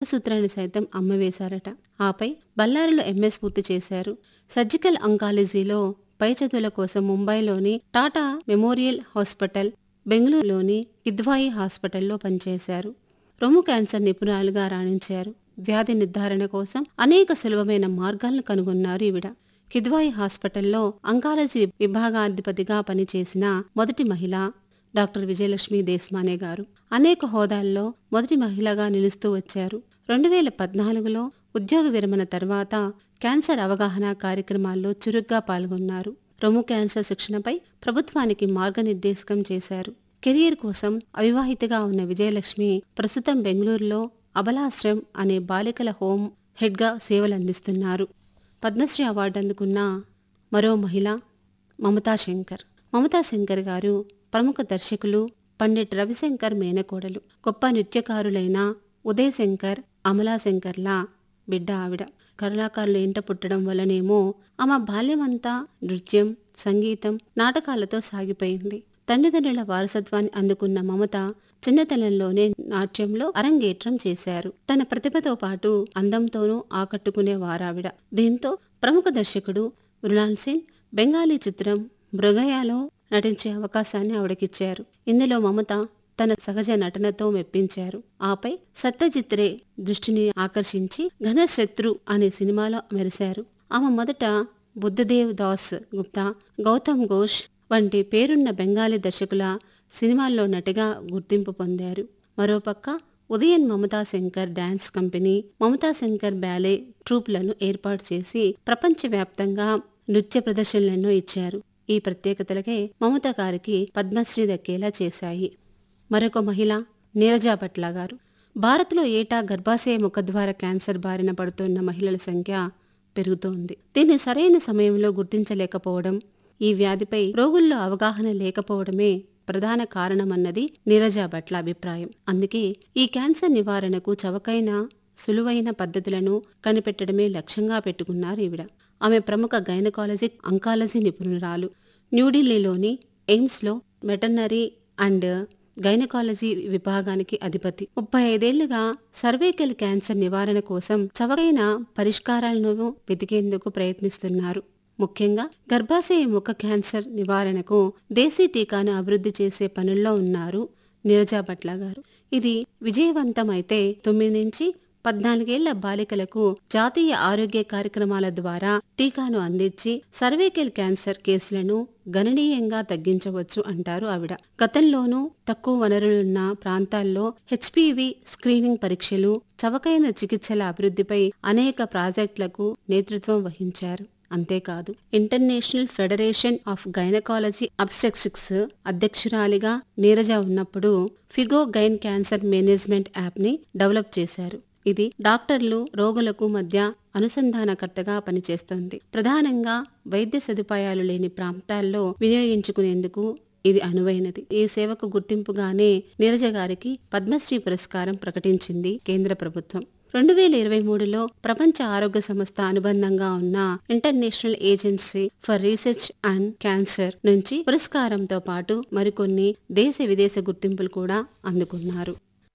మంగళసూత్రాన్ని సైతం అమ్మవేశారట ఆపై బళ్ళారిలో ఎంఎస్ పూర్తి చేశారు సర్జికల్ అంకాలజీలో పై చదువుల కోసం ముంబైలోని టాటా మెమోరియల్ హాస్పిటల్ బెంగళూరులోని కిద్వాయి హాస్పిటల్లో పనిచేశారు రొమ్ము క్యాన్సర్ నిపుణురాలుగా రాణించారు వ్యాధి నిర్ధారణ కోసం అనేక సులభమైన మార్గాలను కనుగొన్నారు ఈవిడ కిద్వాయి హాస్పిటల్లో అంకాలజీ విభాగాధిపతిగా పనిచేసిన మొదటి మహిళ డాక్టర్ విజయలక్ష్మి దేశ్మానే గారు అనేక హోదాల్లో మొదటి మహిళగా నిలుస్తూ వచ్చారు రెండు వేల పద్నాలుగులో ఉద్యోగ విరమణ తర్వాత క్యాన్సర్ అవగాహన కార్యక్రమాల్లో చురుగ్గా పాల్గొన్నారు రొమ్ము క్యాన్సర్ శిక్షణపై ప్రభుత్వానికి మార్గనిర్దేశకం చేశారు కెరియర్ కోసం అవివాహితగా ఉన్న విజయలక్ష్మి ప్రస్తుతం బెంగళూరులో అబలాశ్రమ్ అనే బాలికల హోం హెడ్గా సేవలందిస్తున్నారు పద్మశ్రీ అవార్డు అందుకున్న మరో మహిళ మమతా శంకర్ మమతా శంకర్ గారు ప్రముఖ దర్శకులు పండిట్ రవిశంకర్ మేనకోడలు గొప్ప నృత్యకారులైన ఉదయ్ శంకర్ అమలా శంకర్ల బిడ్డ ఆవిడ కళాకారులు ఇంట పుట్టడం వల్లనేమో ఆమె బాల్యమంతా నృత్యం సంగీతం నాటకాలతో సాగిపోయింది తల్లిదండ్రుల వారసత్వాన్ని అందుకున్న మమత చిన్నతనంలోనే నాట్యంలో అరంగేట్రం చేశారు తన ప్రతిభతో పాటు అందంతోనూ ఆకట్టుకునే వారావిడ దీంతో ప్రముఖ దర్శకుడు మృణాల్ సింగ్ బెంగాలీ చిత్రం మృగయాలో నటించే అవకాశాన్ని ఆవిడకిచ్చారు ఇందులో మమత తన సహజ నటనతో మెప్పించారు ఆపై సత్యజిత్ రే దృష్టిని ఆకర్షించి ఘనశత్రు అనే సినిమాలో మెరిశారు ఆమె మొదట బుద్ధదేవ్ దాస్ గుప్తా గౌతమ్ ఘోష్ వంటి పేరున్న బెంగాలీ దర్శకుల సినిమాల్లో నటిగా గుర్తింపు పొందారు మరోపక్క Udayan Mamata Shankar dance company Mamata Shankar ballet ట్రూప్లను ఏర్పాటు చేసి ప్రపంచవ్యాప్తంగా నృత్య ప్రదర్శనలను ఇచ్చారు ఈ ప్రత్యేకతలకే మమత గారికి పద్మశ్రీ దక్కేలా చేశాయి మరొక మహిళ నీరజా భట్ల గారు భారత్లో ఏటా గర్భాశయ ముఖద్వార క్యాన్సర్ బారిన పడుతున్న మహిళల సంఖ్య పెరుగుతోంది దీన్ని సరైన సమయంలో గుర్తించలేకపోవడం ఈ వ్యాధిపై రోగుల్లో అవగాహన లేకపోవడమే ప్రధాన కారణమన్నది నీరజా భట్ల అభిప్రాయం అందుకే ఈ క్యాన్సర్ నివారణకు చవకైన సులువైన పద్ధతులను కనిపెట్టడమే లక్ష్యంగా పెట్టుకున్నారు ఈవిడ ఆమె ప్రముఖ గైనకాలజీ అంకాలజీ నిపుణురాలు న్యూఢిల్లీలోని ఎయిమ్స్లో వెటర్నరీ అండ్ గైనకాలజీ విభాగానికి అధిపతి ముప్పై ఐదేళ్లుగా సర్వైకల్ క్యాన్సర్ నివారణ కోసం చవకైన పరిష్కారాలను వెతికేందుకు ప్రయత్నిస్తున్నారు ముఖ్యంగా గర్భాశయ ముఖ క్యాన్సర్ నివారణకు దేశీ టీకాను అభివృద్ధి చేసే పనుల్లో ఉన్నారు నీరజా భట్ల గారు ఇది విజయవంతమైతే తొమ్మిది నుంచి పద్నాలుగేళ్ల బాలికలకు జాతీయ ఆరోగ్య కార్యక్రమాల ద్వారా టీకాను అందించి సర్వైకల్ క్యాన్సర్ కేసులను గణనీయంగా తగ్గించవచ్చు అంటారు ఆవిడ గతంలోనూ తక్కువ వనరులున్న ప్రాంతాల్లో హెచ్పివి స్క్రీనింగ్ పరీక్షలు చవకైన చికిత్సల అభివృద్ధిపై అనేక ప్రాజెక్టులకు నేతృత్వం వహించారు అంతేకాదు international federation of gynaecology obstetrics అధ్యక్షురాలిగా నీరజ ఉన్నప్పుడు FIGO gyn cancer management app ని డెవలప్ చేశారు ఇది డాక్టర్లు రోగులకు మధ్య అనుసంధానకర్తగా పనిచేస్తోంది ప్రధానంగా వైద్య సదుపాయాలు లేని ప్రాంతాల్లో వినియోగించుకునేందుకు ఇది అనువైనది ఈ సేవకు గుర్తింపుగానే నీరజ గారికి పద్మశ్రీ పురస్కారం ప్రకటించింది కేంద్ర ప్రభుత్వం రెండు వేల ఇరవై మూడులో ప్రపంచ ఆరోగ్య సంస్థ అనుబంధంగా ఉన్న international agency for research and cancer నుంచి పురస్కారంతో పాటు మరికొన్ని దేశ విదేశ గుర్తింపులు కూడా అందుకున్నారు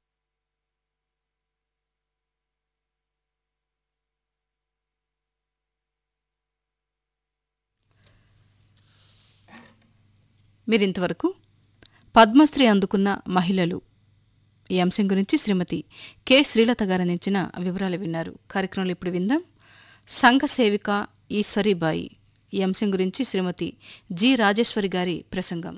మీరింతవరకు పద్మశ్రీ అందుకున్న మహిళలు ఈ అంశం గురించి శ్రీమతి కె శ్రీలత గారు అందించిన వివరాలు విన్నారు కార్యక్రమంలో ఇప్పుడు విందాం సంఘ సేవిక ఈశ్వరీబాయి ఈ అంశం గురించి శ్రీమతి జి రాజేశ్వరి గారి ప్రసంగం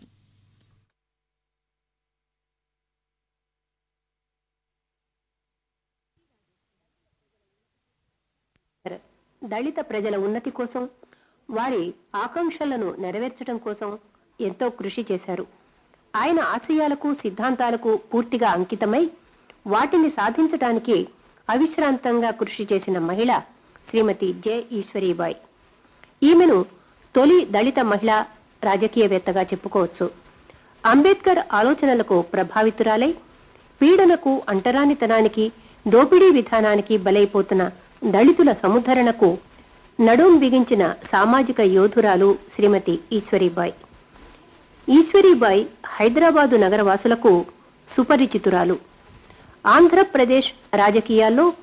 దళిత ప్రజల ఉన్నతి కోసం వారి ఆకాంక్షలను నెరవేర్చడం కోసం ఎంతో కృషి చేశారు ఆయన ఆశయాలకు సిద్ధాంతాలకు పూర్తిగా అంకితమై వాటిని సాధించడానికి అవిశ్రాంతంగా కృషి చేసిన మహిళ శ్రీమతి జె ఈశ్వరీబాయ్ ఈమెను తొలి దళిత మహిళా రాజకీయవేత్తగా చెప్పుకోవచ్చు అంబేద్కర్ ఆలోచనలకు ప్రభావితురాలై పీడనకు అంటరానితనానికి దోపిడీ విధానానికి బలైపోతున్న దళితుల సముద్ధరణకు నడుం బిగించిన సామాజిక యోధురాలు శ్రీమతి ఈశ్వరీబాయ్ ఈశ్వరీబాయ్ హైదరాబాదు నగరవాసులకు సుపరిచితురాలు ఆంధ్రప్రదేశ్ రాజకీయాల్లో